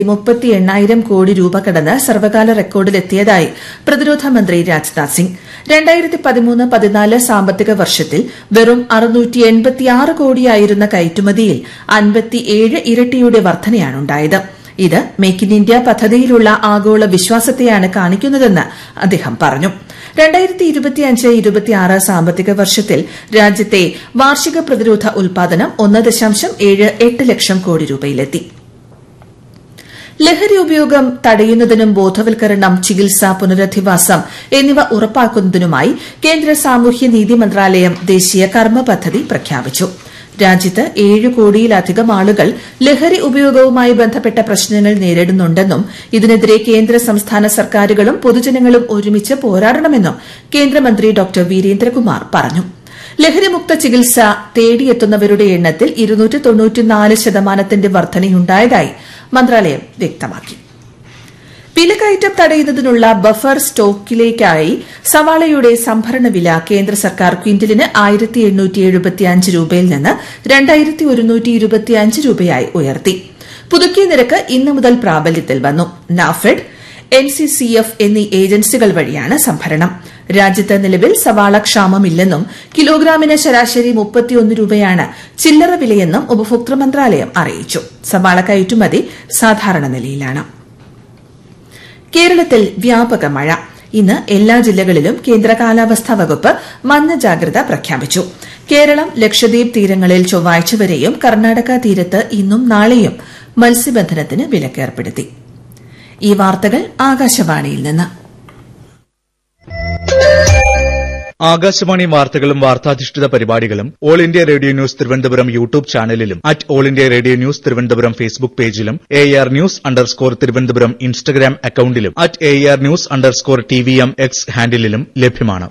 മുപ്പത്തി എണ്ണായിരം കോടി രൂപ കടന്ന് സർവകാല റെക്കോർഡിലെത്തിയതായി പ്രതിരോധ മന്ത്രി രാജ്നാഥ് സിംഗ് രണ്ടായിരത്തി പതിമൂന്ന് പതിനാല് സാമ്പത്തിക വർഷത്തിൽ വെറും അറുന്നൂറ്റി എൺപത്തിയാറ് കോടിയായിരുന്ന കയറ്റുമതിയിൽ അൻപത്തിയേഴ് ഇരട്ടിയുടെ വർധനയാണുണ്ടായത് ഇത് മേക്ക് ഇൻ ഇന്ത്യ പദ്ധതിയിലുള്ള ആഗോള വിശ്വാസത്തെയാണ് കാണിക്കുന്നതെന്ന് അദ്ദേഹം പറഞ്ഞു രണ്ടായിരത്തി ഇരുപത്തിയഞ്ച് ഇരുപത്തിയാറ് സാമ്പത്തിക വർഷത്തിൽ രാജ്യത്തെ വാർഷിക പ്രതിരോധ ഉൽപാദനം ഒന്ന് ദശാംശം ഏഴ് എട്ട് ലക്ഷം കോടി രൂപയിലെത്തി ലഹരി ഉപയോഗം തടയുന്നതിനും ബോധവൽക്കരണം ചികിത്സ പുനരധിവാസം എന്നിവ ഉറപ്പാക്കുന്നതിനുമായി കേന്ദ്ര സാമൂഹ്യനീതി മന്ത്രാലയം ദേശീയ കർമ്മ പദ്ധതി പ്രഖ്യാപിച്ചു രാജ്യത്ത് ഏഴ് കോടിയിലധികം ആളുകൾ ലഹരി ഉപയോഗവുമായി ബന്ധപ്പെട്ട പ്രശ്നങ്ങൾ നേരിടുന്നുണ്ടെന്നും ഇതിനെതിരെ കേന്ദ്ര സംസ്ഥാന സർക്കാരുകളും പൊതുജനങ്ങളും ഒരുമിച്ച് പോരാടണമെന്നും കേന്ദ്രമന്ത്രി ഡോക്ടർ വീരേന്ദ്രകുമാർ പറഞ്ഞു ലഹരിമുക്ത ചികിത്സ തേടിയെത്തുന്നവരുടെ എണ്ണത്തിൽ ഇരുന്നൂറ്റി തൊണ്ണൂറ്റിനാല് ശതമാനത്തിന്റെ വർധനയുണ്ടായതായി മന്ത്രാലയം വ്യക്തമാക്കി വിലക്കയറ്റം തടയുന്നതിനുള്ള ബഫർ സ്റ്റോക്കിലേക്കായി സവാളയുടെ സംഭരണ വില കേന്ദ്ര സർക്കാർ ക്വിന്റലിന് ആയിരത്തി എണ്ണൂറ്റി എഴുപത്തിയഞ്ച് രൂപയിൽ നിന്ന് രണ്ടായിരത്തി ഒരുന്നൂറ്റി ഇരുപത്തിയഞ്ച് രൂപയായി ഉയർത്തി പുതുക്കിയ നിരക്ക് ഇന്ന് മുതൽ പ്രാബല്യത്തിൽ വന്നു NAFED N C C F എന്നീ ഏജൻസികൾ വഴിയാണ് സംഭരണം രാജ്യത്ത് നിലവിൽ സവാള ക്ഷാമമില്ലെന്നും കിലോഗ്രാമിന് ശരാശരി മുപ്പത്തിയൊന്ന് രൂപയാണ് ചില്ലറ വിലയെന്നും ഉപഭോക്തൃ മന്ത്രാലയം അറിയിച്ചു സവാള കയറ്റുമതി സാധാരണ നിലയിലാണ് കേരളത്തിൽ വ്യാപക മഴ ഇന്ന് എല്ലാ ജില്ലകളിലും കേന്ദ്ര കാലാവസ്ഥാ വകുപ്പ് മഞ്ഞ ജാഗ്രത പ്രഖ്യാപിച്ചു കേരളം ലക്ഷദ്വീപ് തീരങ്ങളിൽ ചൊവ്വാഴ്ച വരെയും കർണാടക തീരത്ത് ഇന്നും നാളെയും മത്സ്യബന്ധനത്തിന് വിലക്കേർപ്പെടുത്തി ഈ വാർത്തകൾ ആകാശവാണിയിൽ നിന്ന് ആകാശവാണി വാർത്തകളും വാർത്താധിഷ്ഠിത പരിപാടികളും all India radio news Thiruvananthapuram YouTube ചാനലിലും at all India radio news Thiruvananthapuram Facebook പേജിലും A R news underscore Thiruvananthapuram Instagram അക്കൌണ്ടിലും at A R news underscore T V M X ഹാൻഡിലും ലഭ്യമാണ്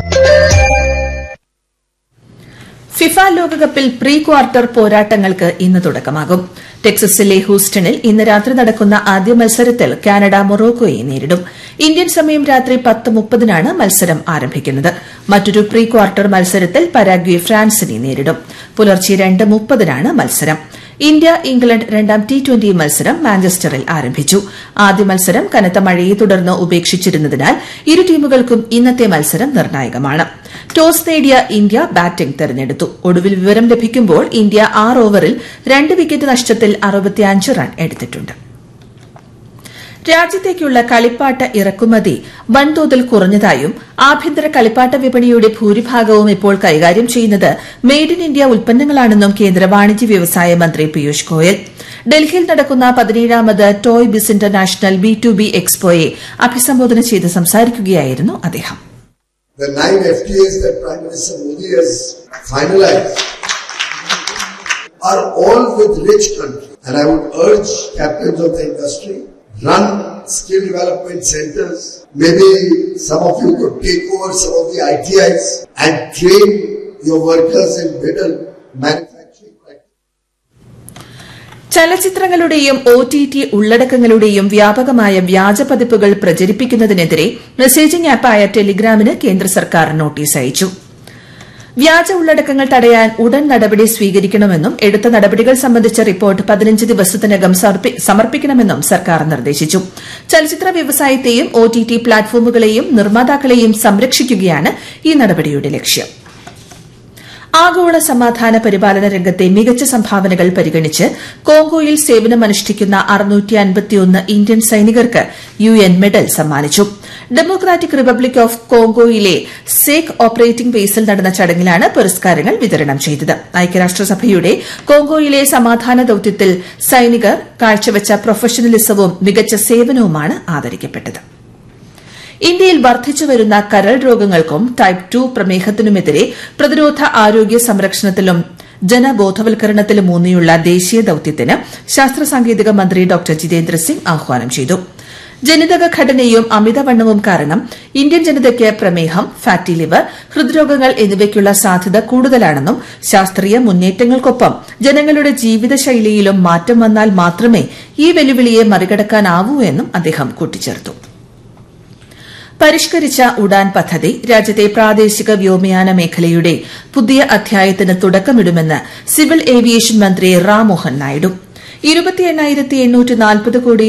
ഫിഫ ലോകകപ്പിൽ പ്രീ ക്വാർട്ടർ പോരാട്ടങ്ങൾക്ക് ഇന്ന് തുടക്കമാകും ടെക്സസിലെ ഹൂസ്റ്റണിൽ ഇന്ന് രാത്രി നടക്കുന്ന ആദ്യ മത്സരത്തിൽ കാനഡ മൊറോക്കോയെ നേരിടും ഇന്ത്യൻ സമയം രാത്രി പത്ത് മുപ്പതിനാണ് മത്സരം ആരംഭിക്കുന്നത് മറ്റൊരു പ്രീ ക്വാർട്ടർ മത്സരത്തിൽ പരാഗ്വെ ഫ്രാൻസിനെ നേരിടും പുലർച്ചെ രണ്ട് മുപ്പതിനാണ് മത്സരം ഇന്ത്യ ഇംഗ്ലണ്ട് രണ്ടാം ടി ട്വന്റി മത്സരം മാഞ്ചസ്റ്ററിൽ ആരംഭിച്ചു ആദ്യ മത്സരം കനത്ത മഴയെ തുടർന്ന് ഉപേക്ഷിച്ചിരുന്നതിനാൽ ഇരു ടീമുകൾക്കും ഇന്നത്തെ മത്സരം നിർണായകമാണ് ടോസ് നേടിയ ഇന്ത്യ ബാറ്റിംഗ് തെരഞ്ഞെടുത്തു ഒടുവിൽ വിവരം ലഭിക്കുമ്പോൾ ഇന്ത്യ ആറ് ഓവറിൽ രണ്ട് വിക്കറ്റ് നഷ്ടത്തിൽ അറുപത്തിയഞ്ച് റൺ എടുത്തിട്ടുണ്ട് രാജ്യത്തേക്കുള്ള കളിപ്പാട്ട ഇറക്കുമതി വൻതോതിൽ കുറഞ്ഞതായും ആഭ്യന്തര കളിപ്പാട്ട വിപണിയുടെ ഭൂരിഭാഗവും ഇപ്പോൾ കൈകാര്യം ചെയ്യുന്നത് മെയ്ഡ് ഇൻ ഇന്ത്യ ഉൽപ്പന്നങ്ങളാണെന്നും കേന്ദ്ര വാണിജ്യ വ്യവസായ മന്ത്രി പീയൂഷ് ഗോയൽ ഡൽഹിയിൽ നടക്കുന്ന പതിനേഴാമത് toy biz international B to B എക്സ്പോയെ അഭിസംബോധന ചെയ്ത് സംസാരിക്കുകയായിരുന്നു അദ്ദേഹം The nine FTAs that Prime Minister Modi has finalized are all with rich countries. And I would urge captains of the industry, run skill development centers. Maybe some of you could take over some of the ITIs and train your workers in better manufacturing practices. ചലച്ചിത്രങ്ങളുടെയും O T T ഉള്ളടക്കങ്ങളുടെയും വ്യാപകമായ വ്യാജ പതിപ്പുകൾ പ്രചരിപ്പിക്കുന്നതിനെതിരെ messaging ആപ്പായ ടെലിഗ്രാമിന് കേന്ദ്ര സർക്കാർ notice അയച്ചു വ്യാജ ഉള്ളടക്കങ്ങൾ തടയാൻ ഉടൻ നടപടി സ്വീകരിക്കണമെന്നും എടുത്ത നടപടികൾ സംബന്ധിച്ച റിപ്പോർട്ട് പതിനഞ്ച് ദിവസത്തിനകം സമർപ്പിക്കണമെന്നും സർക്കാർ നിർദ്ദേശിച്ചു ചലച്ചിത്ര വ്യവസായത്തെയും ഒ ടി ടി പ്ലാറ്റ്ഫോമുകളെയും നിർമ്മാതാക്കളെയും സംരക്ഷിക്കുകയാണ് ഈ നടപടിയുടെ ലക്ഷ്യം ആഗോള സമാധാന പരിപാലന രംഗത്തെ മികച്ച സംഭാവനകൾ പരിഗണിച്ച് കോങ്കോയിൽ സേവനമനുഷ്ഠിക്കുന്ന ഇന്ത്യൻ സൈനികർക്ക് യു എൻ മെഡൽ സമ്മാനിച്ചു ഡെമോക്രാറ്റിക് റിപ്പബ്ലിക് ഓഫ് കോങ്കോയിലെ സേക്ക് ഓപ്പറേറ്റിംഗ് ബേസിൽ നടന്ന ചടങ്ങിലാണ് പുരസ്കാരങ്ങൾ വിതരണം ചെയ്തത് ഐക്യരാഷ്ട്രസഭയുടെ കോങ്കോയിലെ സമാധാന ദൌത്യത്തിൽ സൈനികർ കാഴ്ചവച്ച പ്രൊഫഷണലിസവും മികച്ച സേവനവുമാണ് ആദരിക്കപ്പെട്ടത് ഇന്ത്യയിൽ വർദ്ധിച്ചുവരുന്ന കരൾ രോഗങ്ങൾക്കും ടൈപ്പ് ടു പ്രമേഹത്തിനുമെതിരെ പ്രതിരോധ ആരോഗ്യ സംരക്ഷണത്തിലും ജനബോധവൽക്കരണത്തിലും ഊന്നിയുള്ള ദേശീയ ദൌത്യത്തിന് ശാസ്ത്ര സാങ്കേതിക മന്ത്രി ഡോക്ടർ ജിതേന്ദ്ര സിംഗ് ആഹ്വാനം ചെയ്തു ജനിതക ഘടനയും അമിതവണ്ണവും കാരണം ഇന്ത്യൻ ജനതയ്ക്ക് പ്രമേഹം ഫാറ്റി ലിവർ ഹൃദ്രോഗങ്ങൾ എന്നിവയ്ക്കുള്ള സാധ്യത കൂടുതലാണെന്നും ശാസ്ത്രീയ മുന്നേറ്റങ്ങൾക്കൊപ്പം ജനങ്ങളുടെ ജീവിതശൈലിയിലും മാറ്റം വന്നാൽ മാത്രമേ ഈ വെല്ലുവിളിയെ മറികടക്കാനാവൂ എന്നും അദ്ദേഹം കൂട്ടിച്ചേർത്തു പരിഷ്കരിച്ച ഉഡാൻ പദ്ധതി രാജ്യത്തെ പ്രാദേശിക വ്യോമയാന മേഖലയുടെ പുതിയ അധ്യായത്തിന് തുടക്കമിടുമെന്ന് സിവിൽ ഏവിയേഷൻ മന്ത്രി റാം മോഹൻ നായിഡു ഇരുപത്തി എണ്ണായിരത്തി എണ്ണൂറ്റി നാൽപ്പത് കോടി